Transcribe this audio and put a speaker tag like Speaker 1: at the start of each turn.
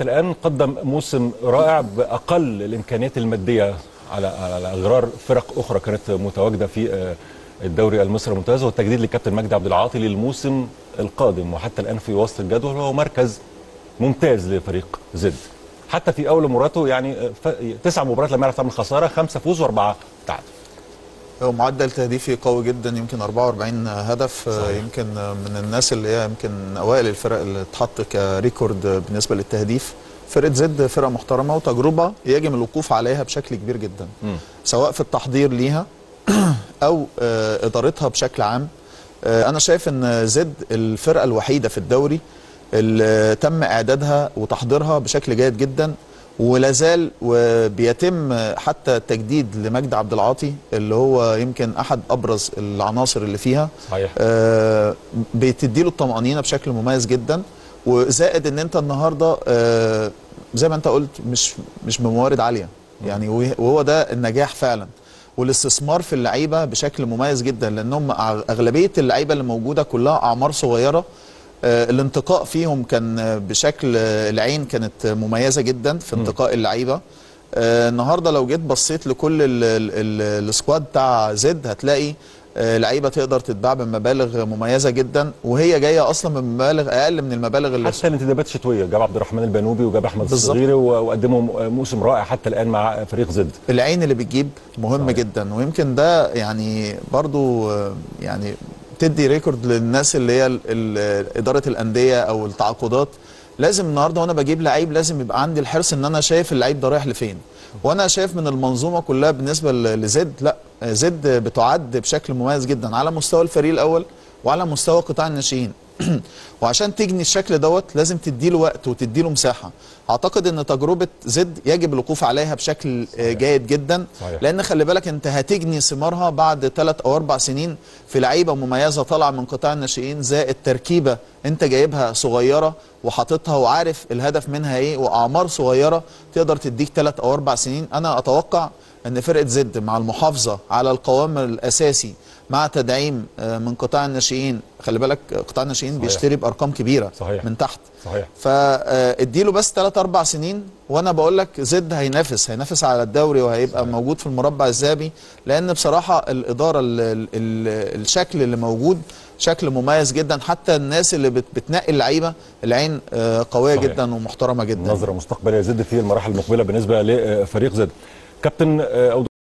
Speaker 1: حتى الان قدم موسم رائع باقل الامكانيات الماديه على على اغرار فرق اخرى كانت متواجده في آه، الدوري المصري الممتاز والتجديد للكابتن مجدي عبد العاطي للموسم القادم وحتى الان في وسط الجدول هو مركز ممتاز لفريق زد حتى في اول مباراته يعني آه، ف- تسع مباريات لم يعرف يعمل خساره خمسه فوز واربعه تعادل
Speaker 2: هو معدل تهديفي قوي جدا يمكن 44 هدف آه،
Speaker 1: صحيح.
Speaker 2: يمكن آه، من الناس اللي هي يمكن من اوائل الفرق اللي اتحط كريكورد آه، بالنسبه للتهديف فرقه زد فرقه محترمه وتجربه يجب الوقوف عليها بشكل كبير جدا
Speaker 1: مم.
Speaker 2: سواء في التحضير ليها او آه، ادارتها بشكل عام آه، انا شايف ان زد الفرقه الوحيده في الدوري اللي تم اعدادها وتحضيرها بشكل جيد جدا ولا زال وبيتم حتى التجديد لمجدي عبد العاطي اللي هو يمكن احد ابرز العناصر اللي فيها
Speaker 1: صحيح
Speaker 2: آه، بتديله الطمأنينة بشكل مميز جدا وزائد ان انت النهارده آه، زي ما انت قلت مش مش بموارد عاليه يعني وه- وهو ده النجاح فعلا والاستثمار في اللعيبه بشكل مميز جدا لانهم أغ- اغلبيه اللعيبه اللي موجوده كلها اعمار صغيره آه، الانتقاء فيهم كان آه، بشكل آه، العين كانت آه، مميزه جدا في انتقاء اللعيبه آه، النهارده لو جيت بصيت لكل ال- ال- ال- السكواد بتاع زد هتلاقي آه، لعيبه تقدر تتباع بمبالغ مميزه جدا وهي جايه اصلا بمبالغ اقل من المبالغ اللي
Speaker 1: حتى الانتدابات الشتويه جاب عبد الرحمن البنوبي وجاب احمد
Speaker 2: بالظبط.
Speaker 1: الصغيري و- وقدموا موسم رائع حتى الان مع فريق زد
Speaker 2: العين اللي بتجيب مهم
Speaker 1: صحيح.
Speaker 2: صحيح. جدا ويمكن ده يعني برضو آه، يعني تدي ريكورد للناس اللي هي ال- ال- اداره الانديه او التعاقدات لازم النهارده وانا بجيب لعيب لازم يبقى عندي الحرص ان انا شايف اللعيب ده رايح لفين وانا شايف من المنظومه كلها بالنسبه ل- لزد لا زد بتعد بشكل مميز جدا على مستوى الفريق الاول وعلى مستوى قطاع الناشئين وعشان تجني الشكل دوت لازم تديله وقت وتديله مساحه اعتقد ان تجربه زد يجب الوقوف عليها بشكل آه، جيد جدا
Speaker 1: صحيح.
Speaker 2: لان خلي بالك انت هتجني ثمارها بعد ثلاث او اربع سنين في لعيبه مميزه طالعه من قطاع الناشئين زائد تركيبه انت جايبها صغيره وحاططها وعارف الهدف منها ايه واعمار صغيره تقدر تديك ثلاث او اربع سنين انا اتوقع ان فرقه زد مع المحافظه على القوام الاساسي مع تدعيم آه، من قطاع الناشئين خلي بالك قطاع الناشئين
Speaker 1: صحيح.
Speaker 2: بيشتري بارقام كبيره
Speaker 1: صحيح.
Speaker 2: من تحت
Speaker 1: صحيح
Speaker 2: فاديله بس 3 4 سنين وانا بقول لك زد هينافس هينافس على الدوري وهيبقى
Speaker 1: صحيح.
Speaker 2: موجود في المربع الذهبي لان بصراحه الاداره ال ال ال الشكل اللي موجود شكل مميز جدا حتى الناس اللي بت بتنقي اللعيبه العين آه، قويه
Speaker 1: صحيح.
Speaker 2: جدا ومحترمه جدا
Speaker 1: نظره مستقبليه زد في المراحل المقبله بالنسبه لفريق زد كابتن آه، أو